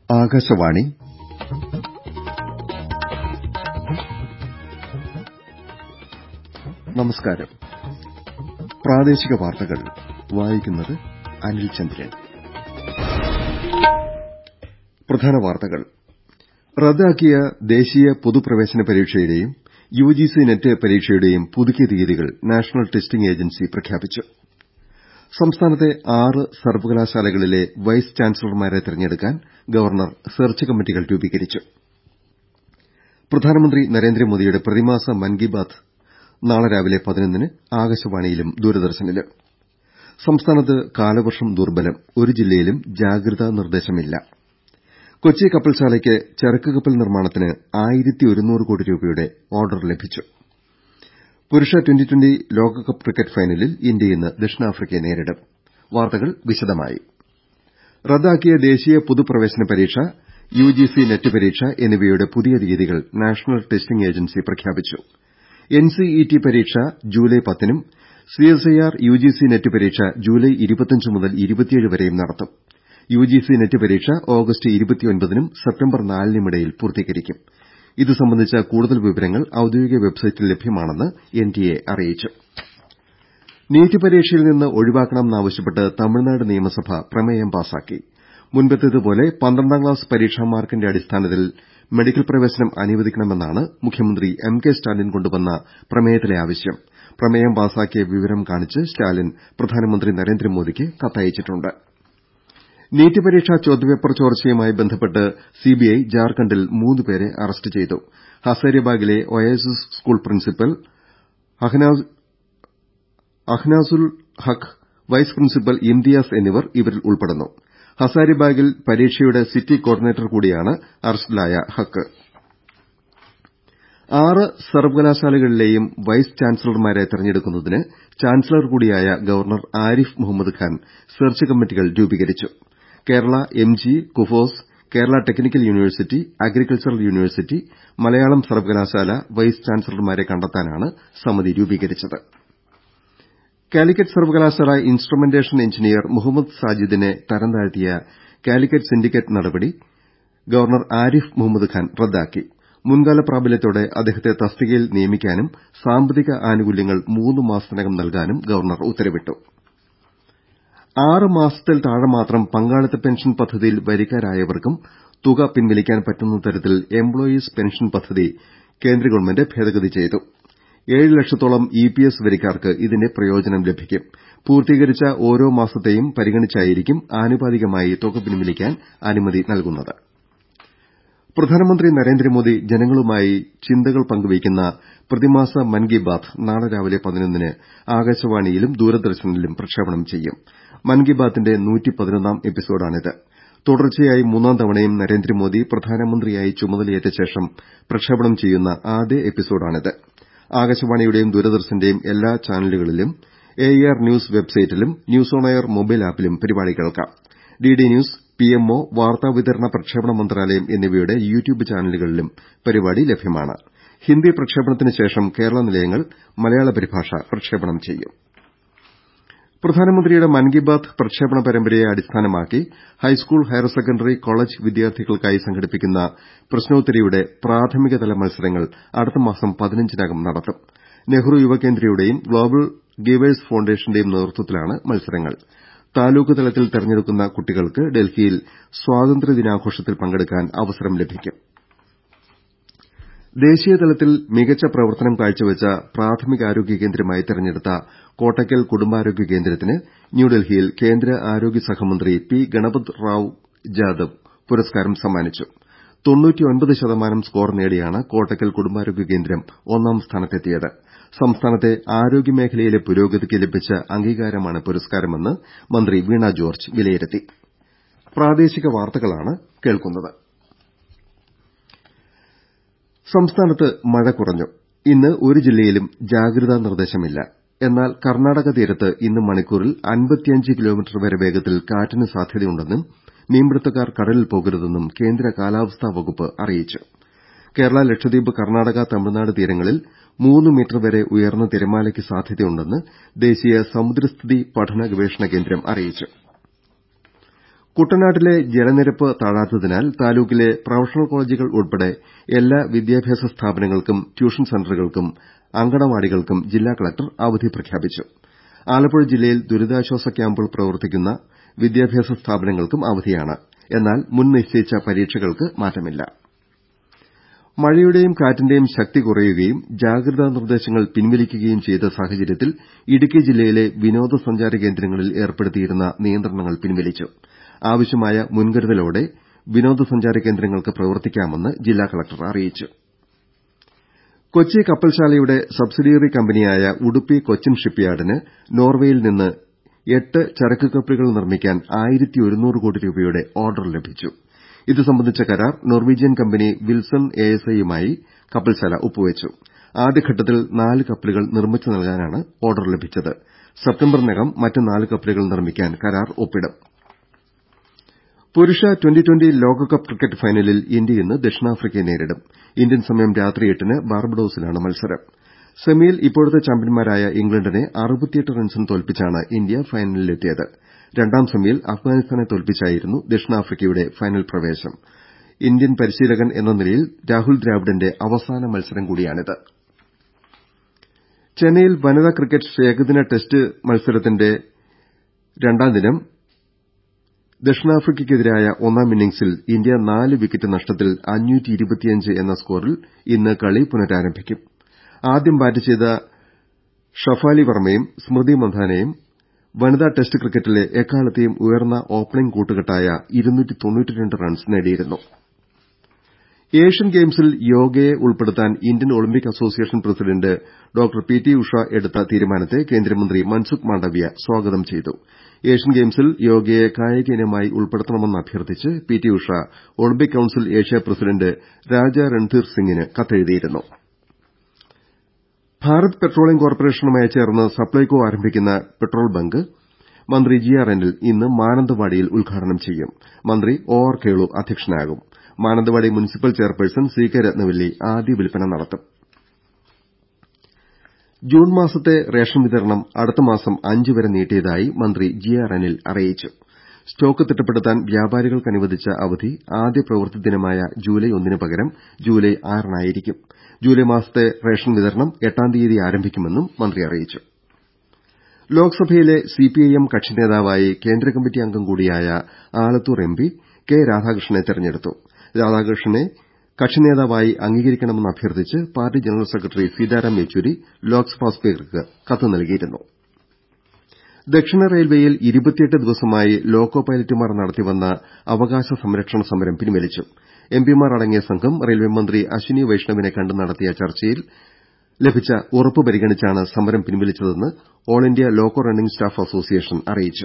ആകാശവാണി നമസ്കാരം പ്രാദേശിക വാർത്തകൾ വായിക്കുന്നത് അനിൽ ചന്ദ്രൻ പ്രധാന വാർത്തകൾ റദ്ദാക്കിയ ദേശീയ പൊതുപ്രവേശന പരീക്ഷയുടെയും യുജിസി നെറ്റ് പരീക്ഷയുടെയും പുതുക്കിയ തീയതികൾ നാഷണൽ ടെസ്റ്റിംഗ് ഏജൻസി പ്രഖ്യാപിച്ചു സംസ്ഥാനത്തെ ആറ് സർവകലാശാലകളിലെ വൈസ് ചാൻസലർമാരെ തെരഞ്ഞെടുക്കാൻ ഗവർണർ സെർച്ച് കമ്മിറ്റികൾ രൂപീകരിച്ചു പ്രധാനമന്ത്രി നരേന്ദ്രമോദിയുടെ പ്രതിമാസ മൻ കി ബാത് നാളെ രാവിലെ പതിനൊന്നിന് ആകാശവാണിയിലും ദൂരദർശനിലും സംസ്ഥാനത്ത് കാലവർഷം ദുർബലം ഒരു ജില്ലയിലും ജാഗ്രതാ നിർദ്ദേശമില്ല കൊച്ചി കപ്പൽശാലയ്ക്ക് ചരക്ക് കപ്പൽ നിർമ്മാണത്തിന് കോടി രൂപയുടെ ഓർഡർ ലഭിച്ചു പുരുഷ ട്വന്റി ട്വന്റി ലോകകപ്പ് ക്രിക്കറ്റ് ഫൈനലിൽ ഇന്ത്യ ഇന്ന് ദക്ഷിണാഫ്രിക്കയെ നേരിടും വാർത്തകൾ വിശദമായി റദ്ദാക്കിയ ദേശീയ പൊതുപ്രവേശന പരീക്ഷ യുജിസി നെറ്റ് പരീക്ഷ എന്നിവയുടെ പുതിയ തീയതികൾ നാഷണൽ ടെസ്റ്റിംഗ് ഏജൻസി പ്രഖ്യാപിച്ചു എൻസിഇടി പരീക്ഷ ജൂലൈ പത്തിനും സിഎസ്ഐആർ യുജിസി നെറ്റ് പരീക്ഷ ജൂലൈ മുതൽ വരെയും നടത്തും യുജിസി നെറ്റ് പരീക്ഷ ഓഗസ്റ്റ് നും സെപ്റ്റംബർ നാലിനുമിടയിൽ പൂർത്തീകരിക്കും ഇതു സംബന്ധിച്ച കൂടുതൽ വിവരങ്ങൾ ഔദ്യോഗിക വെബ്സൈറ്റിൽ ലഭ്യമാണെന്ന് എൻടിഎ അറിയിച്ചു നീറ്റ് പരീക്ഷയിൽ നിന്ന് ഒഴിവാക്കണമെന്നാവശ്യപ്പെട്ട് തമിഴ്നാട് നിയമസഭ പ്രമേയം പാസാക്കി മുൻപത്തേതുപോലെ പന്ത്രണ്ടാം ക്ലാസ് പരീക്ഷാ മാർക്കിന്റെ അടിസ്ഥാനത്തിൽ മെഡിക്കൽ പ്രവേശനം അനുവദിക്കണമെന്നാണ് മുഖ്യമന്ത്രി എം കെ സ്റ്റാലിൻ കൊണ്ടുവന്ന പ്രമേയത്തിലെ ആവശ്യം പ്രമേയം പാസാക്കിയ വിവരം കാണിച്ച് സ്റ്റാലിൻ പ്രധാനമന്ത്രി നരേന്ദ്രമോദിക്ക് കത്തയച്ചിട്ടുണ്ട് നീറ്റ് പരീക്ഷാ ചോദ്യപേപ്പർ ചോർച്ചയുമായി ബന്ധപ്പെട്ട് സിബിഐ ജാർഖണ്ഡിൽ മൂന്ന് പേരെ അറസ്റ്റ് ചെയ്തു ഹസാരിബാഗിലെ Oasis school principal Ahnasul Haq vice principal Imtiaz എന്നിവർ ഇവരിൽ ഉൾപ്പെടുന്നു ഹസാരിബാഗിൽ പരീക്ഷയുടെ സിറ്റി കോർഡിനേറ്റർ കൂടിയാണ് അറസ്റ്റിലായ ഹഖ് ആറ് സർവകലാശാലകളിലെയും വൈസ് ചാൻസലർമാരെ തെരഞ്ഞെടുക്കുന്നതിന് ചാൻസലർ കൂടിയായ ഗവർണർ ആരിഫ് മുഹമ്മദ് ഖാൻ സെർച്ച് കമ്മിറ്റികൾ രൂപീകരിച്ചു Kerala MG KUFOS Kerala technical university agricultural university Malayalam സർവകലാശാല വൈസ് ചാൻസലർമാരെ കണ്ടെത്താനാണ് സമിതി രൂപീകരിച്ചത് കാലിക്കറ്റ് സർവകലാശാല ഇൻസ്ട്രുമെന്റേഷൻ എഞ്ചിനീയർ മുഹമ്മദ് സാജിദിനെ തരം താഴ്ത്തിയ കാലിക്കറ്റ് സിൻഡിക്കേറ്റ് നടപടി ഗവർണർ ആരിഫ് മുഹമ്മദ് ഖാൻ റദ്ദാക്കി മുൻകാല പ്രാബല്യത്തോടെ അദ്ദേഹത്തെ തസ്തികയിൽ നിയമിക്കാനും സാമ്പത്തിക ആനുകൂല്യങ്ങൾ മൂന്ന് മാസത്തിനകം നൽകാനും ഗവർണർ ഉത്തരവിട്ടു ആറ് മാസത്തിൽ താഴെ മാത്രം പങ്കാളിത്ത പെൻഷൻ പദ്ധതിയിൽ വരിക്കാരായവർക്കും തുക പിൻവലിക്കാൻ പറ്റുന്ന തരത്തിൽ എംപ്ലോയീസ് പെൻഷൻ പദ്ധതി കേന്ദ്ര ഗവൺമെന്റ് ഭേദഗതി ചെയ്തു ഏഴ് ലക്ഷത്തോളം ഇപിഎസ് വരിക്കാർക്ക് ഇതിന്റെ പ്രയോജനം ലഭിക്കും പൂർത്തീകരിച്ച ഓരോ മാസത്തെയും പരിഗണിച്ചായിരിക്കും ആനുപാതികമായി തുക പിൻവലിക്കാൻ അനുമതി നൽകുന്നത് പ്രധാനമന്ത്രി നരേന്ദ്രമോദി ജനങ്ങളുമായി ചിന്തകൾ പങ്കുവയ്ക്കുന്ന പ്രതിമാസ മൻ കി ബാത് നാളെ രാവിലെ പതിനൊന്നിന് ആകാശവാണിയിലും ദൂരദർശനിലും പ്രക്ഷേപണം ചെയ്യും മൻ കി ബാത്തിന്റെ എപ്പിസോഡാണിത് തുടർച്ചയായി മൂന്നാം തവണയും നരേന്ദ്രമോദി പ്രധാനമന്ത്രിയായി ചുമതലയേറ്റ ശേഷം പ്രക്ഷേപണം ചെയ്യുന്ന ആദ്യ എപ്പിസോഡാണിത് ആകാശവാണിയുടെയും ദൂരദർശന്റെയും എല്ലാ ചാനലുകളിലും എആർ ന്യൂസ് വെബ്സൈറ്റിലും ന്യൂസ് ഓൺ എയർ മൊബൈൽ ആപ്പിലും പരിപാടി കേൾക്കാം ഡിഡി ന്യൂസ് പിഎംഒ വാർത്താ വിതരണ പ്രക്ഷേപണ മന്ത്രാലയം എന്നിവയുടെ യൂട്യൂബ് ചാനലുകളിലും പരിപാടി ലഭ്യമാണ് ഹിന്ദി പ്രക്ഷേപണത്തിന് ശേഷം കേരള നിലയങ്ങൾ മലയാള പരിഭാഷ പ്രക്ഷേപണം ചെയ്യും പ്രധാനമന്ത്രിയുടെ മൻ കി ബാത് പ്രക്ഷേപണ പരമ്പരയെ അടിസ്ഥാനമാക്കി ഹൈസ്കൂൾ ഹയർ സെക്കൻഡറി കോളേജ് വിദ്യാർത്ഥികൾക്കായി സംഘടിപ്പിക്കുന്ന പ്രശ്നോത്തരിയുടെ പ്രാഥമികതല മത്സരങ്ങൾ അടുത്ത മാസം പതിനഞ്ചിനകം നടത്തും നെഹ്റു യുവകേന്ദ്രയുടെയും ഗ്ലോബൽ ഗീവേഴ്സ് ഫൌണ്ടേഷന്റെയും നേതൃത്വത്തിലാണ് മത്സരങ്ങൾ താലൂക്ക് തലത്തിൽ തെരഞ്ഞെടുക്കുന്ന കുട്ടികൾക്ക് ഡൽഹിയിൽ സ്വാതന്ത്ര്യദിനാഘോഷത്തിൽ പങ്കെടുക്കാൻ അവസരം ലഭിക്കും ദേശീയതലത്തിൽ മികച്ച പ്രവർത്തനം കാഴ്ചവെച്ച പ്രാഥമികാരോഗ്യ കേന്ദ്രമായി തെരഞ്ഞെടുത്ത കോട്ടയ്ക്കൽ കുടുംബാരോഗ്യ കേന്ദ്രത്തിന് ന്യൂഡൽഹിയിൽ കേന്ദ്ര ആരോഗ്യ സഹമന്ത്രി പി ഗണപത് റാവു ജാദവ് പുരസ്കാരം സമ്മാനിച്ചു ശതമാനം സ്കോർ നേടിയാണ് കോട്ടയ്ക്കൽ കുടുംബാരോഗ്യ കേന്ദ്രം ഒന്നാം സ്ഥാനത്തെത്തിയത് സംസ്ഥാനത്തെ ആരോഗ്യമേഖലയിലെ പുരോഗതിക്ക് ലഭിച്ച അംഗീകാരമാണ് പുരസ്കാരമെന്ന് മന്ത്രി വീണ ജോർജ് വിലയിരുത്തി സംസ്ഥാനത്ത് മഴ കുറഞ്ഞു ഇന്ന് ഒരു ജില്ലയിലും ജാഗ്രതാ നിർദ്ദേശമില്ല എന്നാൽ കർണാടക തീരത്ത് ഇന്ന് മണിക്കൂറിൽ കിലോമീറ്റർ വരെ വേഗത്തിൽ കാറ്റിന് സാധ്യതയുണ്ടെന്നും മീൻപിടുത്തക്കാർ കടലിൽ പോകരുതെന്നും കേന്ദ്ര കാലാവസ്ഥാ വകുപ്പ് അറിയിച്ചു കേരള ലക്ഷദ്വീപ് കർണാടക തമിഴ്നാട് തീരങ്ങളിൽ മൂന്ന് മീറ്റർ വരെ ഉയർന്ന തിരമാലയ്ക്ക് സാധ്യതയുണ്ടെന്ന് ദേശീയ സമുദ്രസ്ഥിതി പഠന ഗവേഷണ കേന്ദ്രം അറിയിച്ചു കുട്ടനാട്ടിലെ ജലനിരപ്പ് താഴാത്തതിനാൽ താലൂക്കിലെ പ്രൊഫഷണൽ കോളജുകൾ ഉൾപ്പെടെ എല്ലാ വിദ്യാഭ്യാസ സ്ഥാപനങ്ങൾക്കും ട്യൂഷൻ സെന്ററുകൾക്കും അങ്കണവാടികൾക്കും ജില്ലാ കലക്ടർ അവധി പ്രഖ്യാപിച്ചു ആലപ്പുഴ ജില്ലയിൽ ദുരിതാശ്വാസ ക്യാമ്പുകൾ പ്രവർത്തിക്കുന്ന വിദ്യാഭ്യാസ സ്ഥാപനങ്ങൾക്കും അവധിയാണ് എന്നാൽ മുൻ നിശ്ചയിച്ച പരീക്ഷകൾക്ക് മാറ്റമില്ല മഴയുടെയും കാറ്റിന്റെയും ശക്തി കുറയുകയും ജാഗ്രതാ നിർദ്ദേശങ്ങൾ പിൻവലിക്കുകയും ചെയ്ത സാഹചര്യത്തിൽ ഇടുക്കി ജില്ലയിലെ വിനോദസഞ്ചാര കേന്ദ്രങ്ങളിൽ ഏർപ്പെടുത്തിയിരുന്ന നിയന്ത്രണങ്ങൾ പിൻവലിച്ചു ആവശ്യമായ മുൻകരുതലോടെ വിനോദസഞ്ചാര കേന്ദ്രങ്ങൾക്ക് പ്രവർത്തിക്കാമെന്ന് ജില്ലാ കലക്ടർ അറിയിച്ചു കൊച്ചി കപ്പൽശാലയുടെ സബ്സിഡിയറി കമ്പനിയായ ഉഡുപ്പി കൊച്ചിൻ ഷിപ്പ്യാർഡിന് നോർവേയിൽ നിന്ന് എട്ട് ചരക്ക് കപ്പലുകൾ നിർമ്മിക്കാൻ കോടി രൂപയുടെ ഓർഡർ ലഭിച്ചു ഇത് സംബന്ധിച്ച കരാർ നോർവീജിയൻ കമ്പനി വിൽസൺ എഎസ്ഐയുമായി കപ്പൽശാല ഒപ്പുവെച്ചു ആദ്യഘട്ടത്തിൽ നാല് കപ്പലുകൾ നിർമ്മിച്ചു നൽകാനാണ് ഓർഡർ ലഭിച്ചത് സെപ്റ്റംബറിനകം മറ്റ് നാല് കപ്പലുകൾ നിർമ്മിക്കാൻ കരാർ ഒപ്പിടും പുരുഷ ട്വന്റി ട്വന്റി ലോകകപ്പ് ക്രിക്കറ്റ് ഫൈനലിൽ ഇന്ത്യ ഇന്ന് ദക്ഷിണാഫ്രിക്കയെ നേരിടും ഇന്ത്യൻ സമയം രാത്രി എട്ടിന് ബാർബഡോസിലാണ് മത്സരം സെമിയിൽ ഇപ്പോഴത്തെ ചാമ്പ്യന്മാരായ ഇംഗ്ലണ്ടിനെ റൺസിന് തോൽപ്പിച്ചാണ് ഇന്ത്യ ഫൈനലിലെത്തിയത് രണ്ടാം സെമിയിൽ അഫ്ഗാനിസ്ഥാനെ തോൽപ്പിച്ചായിരുന്നു ദക്ഷിണാഫ്രിക്കയുടെ ഫൈനൽ പ്രവേശം ഇന്ത്യൻ പരിശീലകൻ എന്ന നിലയിൽ രാഹുൽ ദ്രാവിഡിന്റെ അവസാന മത്സരം കൂടിയാണിത് ചെന്നൈയിൽ വനിതാ ക്രിക്കറ്റ് ഏകദിന ടെസ്റ്റ് മത്സരത്തിന്റെ രണ്ടാം ദിനം ദക്ഷിണാഫ്രിക്കയ്ക്കെതിരായ ഒന്നാം ഇന്നിംഗ്സിൽ ഇന്ത്യ നാല് വിക്കറ്റ് നഷ്ടത്തിൽ എന്ന സ്കോറിൽ ഇന്ന് കളി പുനരാരംഭിക്കും ആദ്യം ബാറ്റ് ചെയ്ത ഷഫാലി വർമ്മയും സ്മൃതി മന്ധാനയും വനിതാ ടെസ്റ്റ് ക്രിക്കറ്റിലെ എക്കാലത്തെയും ഉയർന്ന ഓപ്പണിംഗ് കൂട്ടുകെട്ടായ റൺസ് നേടിയിരുന്നു ഏഷ്യൻ ഗെയിംസിൽ യോഗയെ ഉൾപ്പെടുത്താൻ Indian Olympic association president doctor P T Usha എടുത്ത തീരുമാനത്തെ കേന്ദ്രമന്ത്രി മൻസുഖ് മാണ്ഡവ്യ സ്വാഗതം ചെയ്തു ഏഷ്യൻ ഗെയിംസിൽ യോഗയെ കായിക ഇനമായി ഉൾപ്പെടുത്തണമെന്ന് അഭ്യർത്ഥിച്ച് P T Usha Olympic council Asia president Raja Randhir സിംഗിന് കത്തെഴുതിയിരുന്നു ഭാരത് പെട്രോളിയം കോർപ്പറേഷനുമായി ചേർന്ന് സപ്ലൈകോ ആരംഭിക്കുന്ന പെട്രോൾ ബങ്ക് മന്ത്രി ജി ആർ അനിൽ ഇന്ന് മാനന്തവാടിയിൽ ഉദ്ഘാടനം ചെയ്യും മന്ത്രി ഒ ആർ കേളു അധ്യക്ഷനാകും Mananthavady municipal chairperson C K Rathnavalli ആദ്യ വിൽപ്പന നടത്തും ജൂൺ മാസത്തെ റേഷൻ വിതരണം അടുത്ത മാസം അഞ്ച് വരെ നീട്ടിയതായി മന്ത്രി ജി ആർ അനിൽ അറിയിച്ചു സ്റ്റോക്ക് തിട്ടപ്പെടുത്താൻ വ്യാപാരികൾക്ക് അനുവദിച്ച അവധി ആദ്യ പ്രവൃത്തി ദിനമായ ജൂലൈ ഒന്നിന് പകരം ജൂലൈ ആറിനായിരിക്കും ജൂലൈ മാസത്തെ റേഷൻ വിതരണം എട്ടാം തീയതി ആരംഭിക്കുമെന്നും മന്ത്രി അറിയിച്ചു ലോക്സഭയിലെ സിപിഐഎം കക്ഷി നേതാവായി കേന്ദ്ര കമ്മിറ്റി അംഗം കൂടിയായ ആലത്തൂർ എംപി കെ രാധാകൃഷ്ണനെ തെരഞ്ഞെടുത്തു രാധാകൃഷ്ണനെ കക്ഷി നേതാവായി അംഗീകരിക്കണമെന്ന് അഭ്യർത്ഥിച്ച് party general secretary Sitaram Yechury Lok Sabha സ്പീക്കർക്ക് കത്ത് നൽകിയിരുന്നു ദക്ഷിണ റെയിൽവേയിൽ ദിവസമായി ലോക്കോ പൈലറ്റുമാർ നടത്തിവന്ന അവകാശ സംരക്ഷണ സമരം പിൻവലിച്ചു എംപിമാർ അടങ്ങിയ സംഘം റെയിൽവേ മന്ത്രി അശ്വിനി വൈഷ്ണവിനെ കണ്ട് നടത്തിയ ചർച്ചയിൽ ലഭിച്ച ഉറപ്പ് പരിഗണിച്ചാണ് സമരം പിൻവലിച്ചതെന്ന് all India loco running staff association അറിയിച്ചു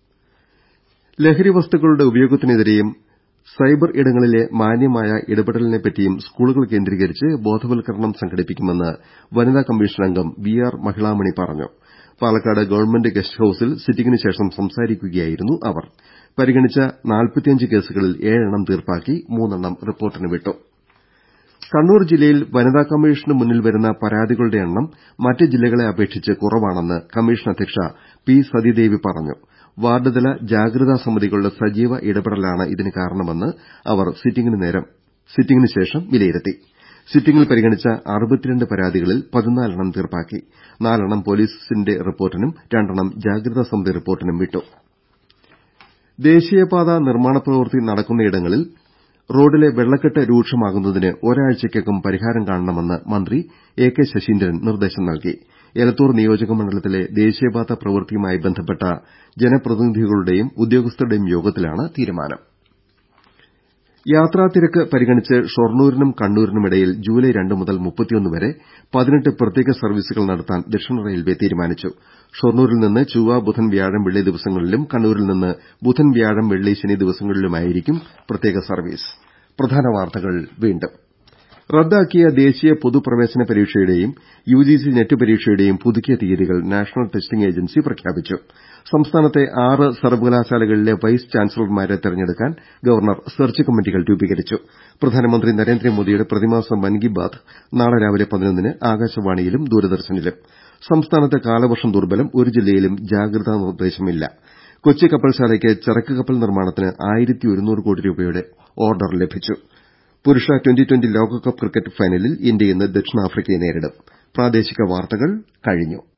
ലഹരി വസ്തുക്കളുടെ ഉപയോഗത്തിനെതിരെയും സൈബർ ഇടങ്ങളിലെ മാന്യമായ ഇടപെടലിനെപ്പറ്റിയും സ്കൂളുകൾ കേന്ദ്രീകരിച്ച് ബോധവൽക്കരണം സംഘടിപ്പിക്കുമെന്ന് വനിതാ കമ്മീഷൻ അംഗം വി ആർ മഹിളാമണി പറഞ്ഞു പാലക്കാട് ഗവൺമെന്റ് ഗസ്റ്റ് ഹൌസിൽ സിറ്റിംഗിന് ശേഷം സംസാരിക്കുകയായിരുന്നു അവർ പരിഗണിച്ച കേസുകളിൽ ഏഴെണ്ണം തീർപ്പാക്കി മൂന്നെണ്ണം റിപ്പോർട്ടിന് വിട്ടു കണ്ണൂർ ജില്ലയിൽ വനിതാ കമ്മീഷന് മുന്നിൽ വരുന്ന പരാതികളുടെ എണ്ണം മറ്റ് ജില്ലകളെ അപേക്ഷിച്ച് കുറവാണെന്ന് കമ്മീഷൻ അധ്യക്ഷ പി സതീദേവി പറഞ്ഞു വാർഡുതല ജാഗ്രതാ സമിതികളുടെ സജീവ ഇടപെടലാണ് ഇതിന് കാരണമെന്ന് അവർ സിറ്റിംഗിന് ശേഷം വിലയിരുത്തി സിറ്റിംഗിൽ പരിഗണിച്ച പരാതികളിൽ പതിനാലെണ്ണം തീർപ്പാക്കി നാലെണ്ണം പൊലീസിന്റെ റിപ്പോർട്ടിനും രണ്ടെണ്ണം ജാഗ്രതാ സമിതി റിപ്പോർട്ടിനും വിട്ടു ദേശീയപാത നിർമ്മാണ പ്രവൃത്തി നടക്കുന്നയിടങ്ങളിൽ റോഡിലെ വെള്ളക്കെട്ട് രൂക്ഷമാകുന്നതിന് ഒരാഴ്ചയ്ക്കകം പരിഹാരം കാണണമെന്ന് മന്ത്രി എ കെ ശശീന്ദ്രൻ നിർദ്ദേശം നൽകി എലത്തൂർ നിയോജക മണ്ഡലത്തിലെ ദേശീയപാത പ്രവൃത്തിയുമായി ബന്ധപ്പെട്ട ജനപ്രതിനിധികളുടെയും ഉദ്യോഗസ്ഥരുടെയും യോഗത്തിലാണ് തീരുമാനം യാത്രാത്തിരക്ക് പരിഗണിച്ച് ഷൊർണൂരിനും കണ്ണൂരിനുമിടയിൽ ജൂലൈ രണ്ട് മുതൽ വരെ പതിനെട്ട് പ്രത്യേക സർവീസുകൾ നടത്താൻ ദക്ഷിണ റെയിൽവെ തീരുമാനിച്ചു ഷൊർണൂരിൽ നിന്ന് ചൊവ്വ ബുധൻ വ്യാഴം വെള്ളി ദിവസങ്ങളിലും കണ്ണൂരിൽ നിന്ന് ബുധൻ വ്യാഴം വെള്ളി ശനി ദിവസങ്ങളിലുമായിരിക്കും പ്രത്യേക സർവീസ് റദ്ദാക്കിയ ദേശീയ പൊതുപ്രവേശന പരീക്ഷയുടെയും യുജിസി നെറ്റ് പരീക്ഷയുടെയും പുതുക്കിയ തീയതികൾ നാഷണൽ ടെസ്റ്റിംഗ് ഏജൻസി പ്രഖ്യാപിച്ചു സംസ്ഥാനത്തെ ആറ് സർവകലാശാലകളിലെ വൈസ് ചാൻസലർമാരെ തെരഞ്ഞെടുക്കാൻ ഗവർണർ സെർച്ച് കമ്മിറ്റികൾ രൂപീകരിച്ചു പ്രധാനമന്ത്രി നരേന്ദ്രമോദിയുടെ പ്രതിമാസ മൻ കി ബാത് നാളെ രാവിലെ പതിനൊന്നിന് ആകാശവാണിയിലും ദൂരദർശനിലും സംസ്ഥാനത്ത് കാലവർഷം ദുർബലം ഒരു ജില്ലയിലും ജാഗ്രതാ നിർദ്ദേശമില്ല കൊച്ചി കപ്പൽശാലയ്ക്ക് ചരക്ക് കപ്പൽ നിർമ്മാണത്തിന് ആയിരത്തി ഒരുന്നൂറ് കോടി രൂപയുടെ ഓർഡർ ലഭിച്ചു പുരുഷ ട്വന്റി ട്വന്റി ലോകകപ്പ് ക്രിക്കറ്റ് ഫൈനലിൽ ഇന്ത്യ ഇന്ന് ദക്ഷിണാഫ്രിക്കയെ നേരിടും